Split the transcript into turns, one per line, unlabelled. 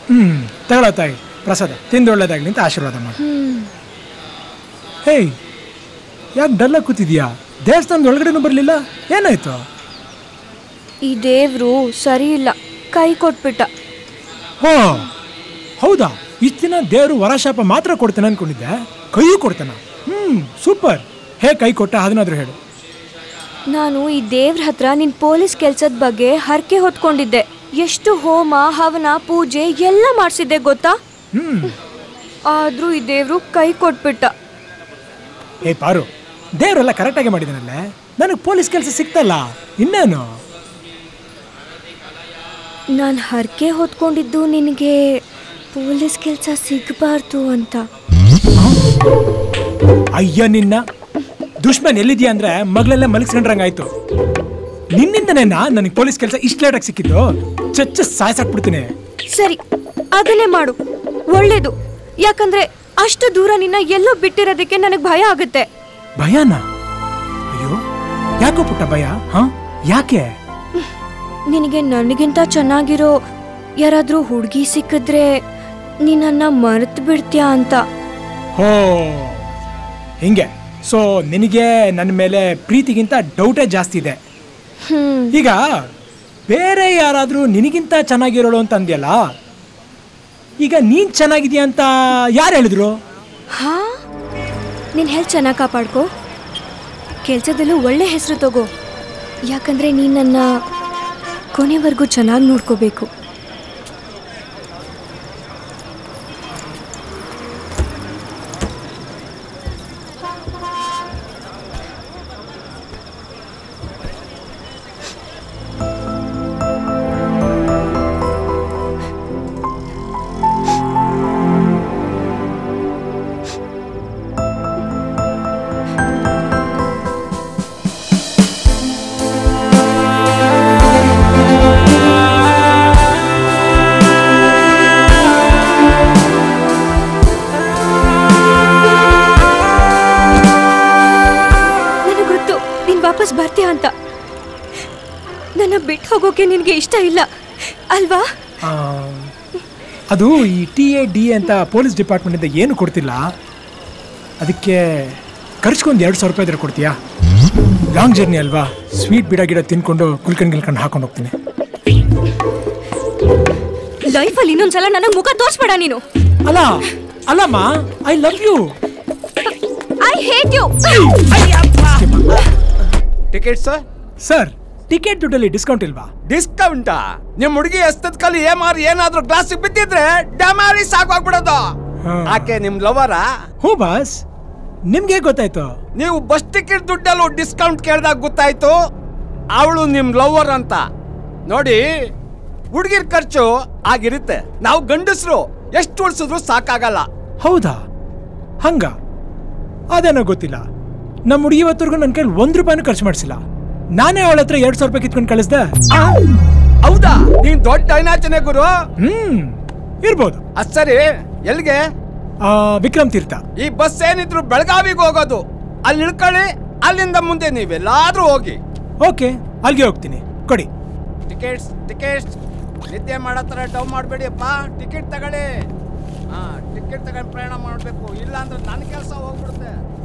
ಹ್ಮ್ ತಗೊಳ್ಳೋ ತಾಯಿ ಪ್ರಸಾದ ತಿಂದು ಒಳ್ಳೇದಾಗ್ಲಿ ಅಂತ ಆಶೀರ್ವಾದ ಮಾಡಿ
ಹ್ಮ್
ಹೇಯ್ ಯಾಕೆ ಡಲ್ಲಾಗಿ ಕೂತಿದ್ಯಾ ದೇವಸ್ಥಾನದ ಒಳಗಡೆನೂ ಬರಲಿಲ್ಲ ಏನಾಯ್ತು
ಈ ದೇವ್ರು ಸರಿ ಇಲ್ಲ ಕೈ ಕೊಟ್ಬಿಟ್ಟ
ಹೋ ಹೌದಾ ಇಷ್ಟು ದಿನ ದೇವರು ವರಶಾಪ ಮಾತ್ರ ಕೊಡ್ತಾನೆ ಅನ್ಕೊಂಡಿದ್ದೆ ಕೈಯೂ ಕೊಡ್ತಾನ ಹ್ಮ್ ಸೂಪರ್ ಹೇ ಕೈ ಕೊಟ್ಟ ಅದನ್ನಾದ್ರೂ ಹೇಳು
ನಾನು ಈ ದೇವ್ರ ಹತ್ರ ನಿನ್ ಪೊಲೀಸ್ ಕೆಲ್ಸದ ಬಗ್ಗೆ ಹರಕೆ ಹೊತ್ಕೊಂಡಿದ್ದೆ ಎಷ್ಟು ಹೋಮ ಹವನ ಪೂಜೆ ಎಲ್ಲ ಮಾಡಿಸಿದ್ದೆ ಗೊತ್ತಾ
ಹ್ಮ್
ಆದ್ರೂ ಈ ದೇವ್ರು ಕೈ ಕೊಟ್ಬಿಟ್ಟ
ಏ ಪಾರು ದೇವರೆಲ್ಲ ಕರೆಕ್ಟಾಗಿ ಮಾಡಿದಾನಲ್ಲೇ ನನಗೆ ಪೊಲೀಸ್ ಕೆಲಸ ಸಿಕ್ತಲ್ಲ ಇನ್ನೇನು
ನಾನು ಹರಕೆ ಹೊತ್ಕೊಂಡಿದ್ದು ನಿನಗೆ ಪೊಲೀಸ್ ಕೆಲಸ ಸಿಗಬಾರ್ದು ಅಂತ
ಅಯ್ಯ ನಿನ್ನ ದುಶ್ಮನ್ ಎಲ್ಲಿದ್ಯಾ ಅಂದ್ರೆ ಮಗಳೆಲ್ಲ ಮಲಗಿಸ್ಕೊಂಡ್ರಂಗಾಯ್ತು ನಿನ್ನಿಂದನೇ ನನಗೆ ಪೊಲೀಸ್ ಕೆಲಸ ಇಷ್ಟು ಲೇಟಾಗಿ ಸಿಕ್ಕಿದ್ದು ಚಚ್ಚ ಸಾಯ್ಸಾಕ್ಬಿಡ್ತೀನಿ
ಸರಿ ಅದನ್ನೇ ಮಾಡು ಒಳ್ಳೇದು ಯಾಕಂದ್ರೆ ಅಷ್ಟು ದೂರ ನಿನ್ನ ಎಲ್ಲೋ ಬಿಟ್ಟಿರೋದಕ್ಕೆ ನನಗೆ ಭಯ ಆಗುತ್ತೆ
ಭಯನ ಅಯ್ಯೋ ಯಾಕೋ ಪುಟ್ಟ ಭಯ ಹಾ ಯಾಕೆ
ನಿನಗೆ ನನಗಿಂತ ಚೆನ್ನಾಗಿರೋ ಯಾರಾದ್ರೂ ಹುಡುಗಿ ಸಿಕ್ಕಿದ್ರೆ ನೀನನ್ನ ಮರೆತು ಬಿಡ್ತೀಯಾ ಅಂತ
ಹೋ ಹಿಂಗೆ ಸೊ ನಿನಗೆ ನನ್ನ ಮೇಲೆ ಪ್ರೀತಿಗಿಂತ ಡೌಟೇ ಜಾಸ್ತಿ ಇದೆ
ಹ್ಮ್
ಈಗ ಬೇರೆ ಯಾರಾದರೂ ನಿನಗಿಂತ ಚೆನ್ನಾಗಿರೋಳು ಅಂತ ಅಂದ್ಯಲ್ಲ ಈಗ ನೀನ್ ಚೆನ್ನಾಗಿದ್ಯಾ ಅಂತ ಯಾರು ಹೇಳಿದ್ರು
ಹಾ ನೀನ್ ಹೆಲ್ತ್ ಚೆನ್ನಾಗಿ ಕಾಪಾಡ್ಕೋ ಕೆಲ್ಸದಲ್ಲೂ ಒಳ್ಳೆ ಹೆಸರು ತಗೋ ಯಾಕಂದ್ರೆ ನೀನ್ ನನ್ನ ಕೊನೆವರೆಗೂ ಚೆನ್ನಾಗಿ ನೋಡ್ಕೋಬೇಕು ನನಗೆ ಗೊತ್ತು ನೀನ್ ವಾಪಸ್ ಬರ್ತೀಯ ಅಂತ ನನ್ನ ಬಿಟ್ಟು ಹೋಗೋಕೆ ನಿನಗೆ ಇಷ್ಟ ಇಲ್ಲ ಅಲ್ವಾ
ಆ, ಅದು ಈ ಟಿ ಎ ಡಿ ಅಂತ ಪೊಲೀಸ್ ಡಿಪಾರ್ಟ್ಮೆಂಟಿಂದ ಏನು ಕೊಡ್ತಿಲ್ಲ ಅದಕ್ಕೆ ಖರ್ಚ್ಕೊಂದು ಎರಡು ಸಾವಿರ ರೂಪಾಯಿ ಇದ್ರೆ ಕೊಡ್ತೀಯಾ ಲಾಂಗ್ ಜರ್ನಿ ಅಲ್ವಾ ಸ್ವೀಟ್ ಬಿಡ ಗಿಡ ತಿನ್ಕೊಂಡು ಕುಲ್ಕಂಡ್ ಗಿಲ್ಕಂಡ್ ಹಾಕೊಂಡು ಹೋಗ್ತೀನಿ
ಲೈಫಲ್ಲಿ ಇನ್ನೊಂದ್ಸಲ ನನಗೆ ಮುಖ ತೋರಿಸ್ಬೇಡ ನೀನು
ಅಲ್ಲ ಅಲ್ಲಮ್ಮ I love you
I hate you
ticket sir
sir ticket ದುಡ್ಡಲ್ಲಿ ಡಿಸ್ಕೌಂಟ್ ಇಲ್ವಾ
ಡಿಸ್ಕೌಂಟಾ ನಿಮ್ ಹುಡುಗಿ ಎಸ್ತದ ಕಲಿ ಏಮಾರು ಏನಾದ್ರೂ ಗ್ಲಾಸ್ ಬಿದ್ದಿದ್ರೆ ಡ್ಯಾಮಾರಿ ಸಾಕಾಗ್ಬಿಡೋದು
ಹಾ.
ಆಕೆ ನಿಮ್ ಲವರಾ
ಹ್ಞೂ ಬಾಸ್ ನಿಮ್ಗೆ ಗೊತ್ತಾಯ್ತು
ನೀವು ಬಸ್ ಟಿಕೆಟ್ ದುಡ್ಡಲ್ಲೂ ಡಿಸ್ಕೌಂಟ್ ಕೇಳಿದಾಗ ಗೊತ್ತಾಯ್ತು ಅವಳು ನಿಮ್ ಲವರ್ ಅಂತ ನೋಡಿ ಹುಡುಗಿರ್ ಖರ್ಚು ಆಗಿರುತ್ತೆ ನಾವು ಗಂಡಸರು ಎಷ್ಟು ಉಳಿಸಿದ್ರು ಸಾಕಾಗಲ್ಲ
ಹೌದಾ ಹಂಗ ಅದೇನೋ ಗೊತ್ತಿಲ್ಲ ನಮ್ಮ ಹುಡುಗಿ ಇವತ್ತರೆಗೂ ನನ್ನ ಕೈಲಿ ಒಂದು ರೂಪಾಯಿನೂ ಖರ್ಚು ಮಾಡಿಸಿಲ್ಲ ನಾನೇ ಅವಳ ಹತ್ರ ಎರಡು ಸಾವಿರ ರೂಪಾಯಿ ಕಿತ್ಕೊಂಡು ಕಳಿಸ್ದೆ
ಆ? ಹೌದಾ ನೀನ್ ದೊಡ್ಡ ಐನಾಚನೆ ಗುರು
ಹ್ಮ್ ಇರ್ಬೋದು
ಅದ್ ಸರಿ ಎಲ್ಲಿಗೆ
ಆ, ವಿಕ್ರಮ್ ತೀರ್ಥ
ಈ ಬಸ್ ಏನಿದ್ರು ಬೆಳಗಾವಿಗೆ ಹೋಗೋದು ಅಲ್ಲಿ ಇಳ್ಕೊಳ್ಳಿ ಅಲ್ಲಿಂದ ಮುಂದೆ ನೀವೆಲ್ಲಾದ್ರೂ ಹೋಗಿ
ಓಕೆ ಅಲ್ಲಿಗೆ ಹೋಗ್ತೀನಿ ಕೊಡಿ
ಟಿಕೆಟ್ಸ್ ಟಿಕೆಟ್ಸ್ ನಿದ್ದೆ ಮಾಡೋ ಥರ ಡವ್ ಮಾಡಬೇಡಿಯಪ್ಪ ಟಿಕೆಟ್ ತಗೊಳ್ಳಿ ಹಾ ಟಿಕೆಟ್ ತಗೊಂಡು ಪ್ರಯಾಣ ಮಾಡಬೇಕು ಇಲ್ಲ ಅಂದ್ರೆ ನನ್ನ ಕೆಲಸ ಹೋಗ್ಬಿಡುತ್ತೆ